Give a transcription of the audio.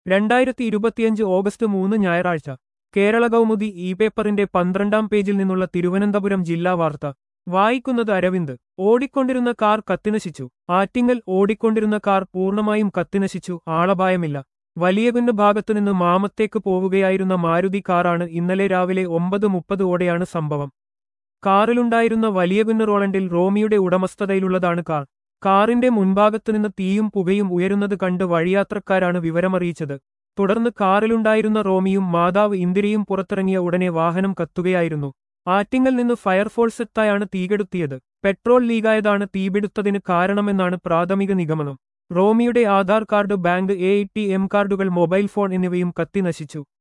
രണ്ടായിരത്തി ഇരുപത്തിയഞ്ച് ഓഗസ്റ്റ് മൂന്ന് ഞായറാഴ്ച കേരള കൗമുദി ഇ പേപ്പറിന്റെ പന്ത്രണ്ടാം പേജിൽ നിന്നുള്ള തിരുവനന്തപുരം ജില്ലാ വാർത്ത വായിക്കുന്നത് അരവിന്ദ് ഓടിക്കൊണ്ടിരുന്ന കാർ കത്തിനശിച്ചു ആറ്റിങ്ങൽ ഓടിക്കൊണ്ടിരുന്ന കാർ പൂർണ്ണമായും കത്തിനശിച്ചു ആളപായമില്ല വലിയകുന്ന് ഭാഗത്തുനിന്ന് മാമത്തേക്ക് പോവുകയായിരുന്ന മാരുതി കാറാണ് ഇന്നലെ രാവിലെ ഒമ്പത് മുപ്പത് ഓടെയാണ് സംഭവം കാറിലുണ്ടായിരുന്ന വലിയകുന്ന് റോളണ്ടിൽ റോമിയുടെ ഉടമസ്ഥതയിലുള്ളതാണ് കാർ കാറിന്റെ മുൻഭാഗത്തുനിന്ന് തീയും പുകയും ഉയരുന്നത് കണ്ട് വഴിയാത്രക്കാരാണ് വിവരമറിയിച്ചത് തുടർന്ന് കാറിലുണ്ടായിരുന്ന റോമിയും മാതാവ് ഇന്ദിരയും പുറത്തിറങ്ങിയ ഉടനെ വാഹനം കത്തുകയായിരുന്നു ആറ്റിങ്ങൽ നിന്ന് ഫയർഫോഴ്സ് എത്തായാണ് തീകെടുത്തിയത് പെട്രോൾ ലീഗായതാണ് തീപിടുത്തതിന് കാരണമെന്നാണ് പ്രാഥമിക നിഗമനം റോമിയുടെ Aadhaar card bank A T M കാർഡുകൾ മൊബൈൽ ഫോൺ എന്നിവയും കത്തി നശിച്ചു